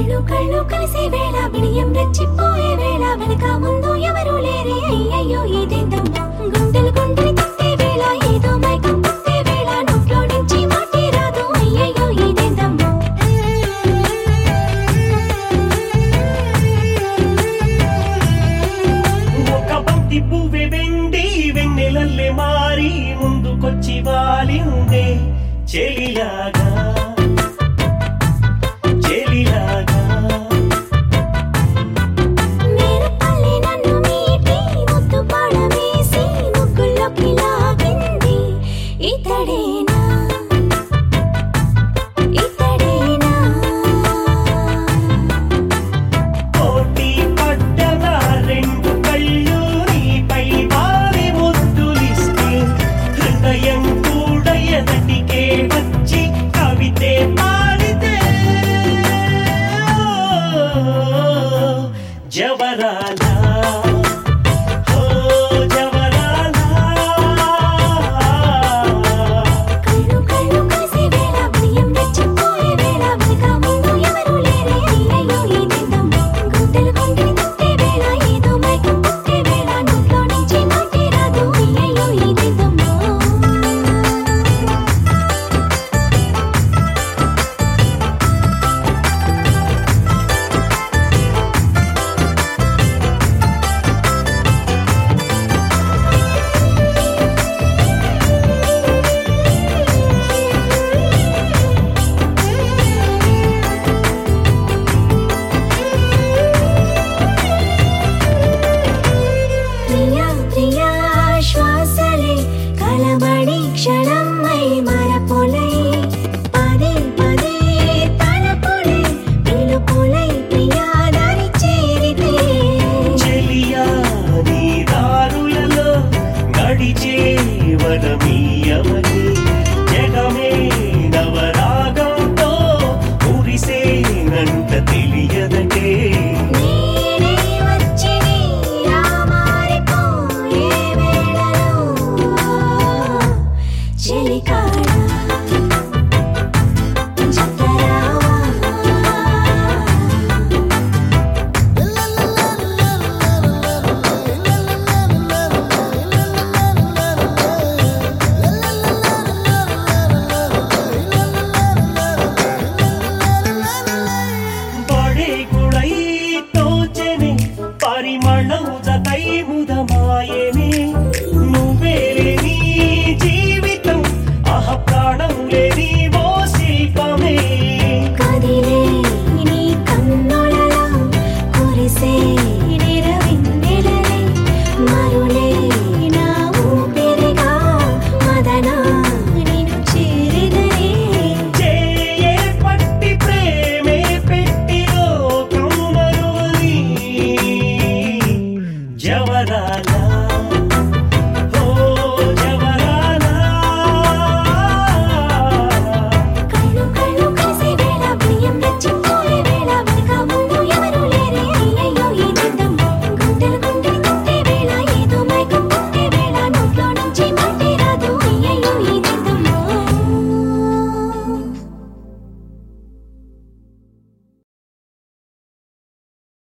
కళ్ళు కళ్ళు కలిసే వేళ బిడియం రెచ్చిపోయే వేళ వెనక ముందు ఎవరు లేరే అయ్యయ్యో ఇదేందమ్మా గుండెలు గుండెలు తప్పే వేళ ఏదో మైకం తప్పే వేళ నోట్లో నుంచి మాటే రాదు అయ్యయ్యో ఇదేందమ్మా ఒక బంతి పువ్వె వెండి వెన్నెలల్లే మారి ముందుకొచ్చి వాలిందే చెలిలాగా చెలిలాగా మీరు పల్లి నన్ను మీటి ముద్దు పాడవేసి ముగ్గుల్లోకి లాగింది ఇతడేనా ఇతడేనా పోటీ పడ్డగా రెండు కళ్ళు నీపై వారి ముద్దులిస్తే హృదయం కూడా ఎదటికే వచ్చి కవితే పాడితే ఓ, జవరాల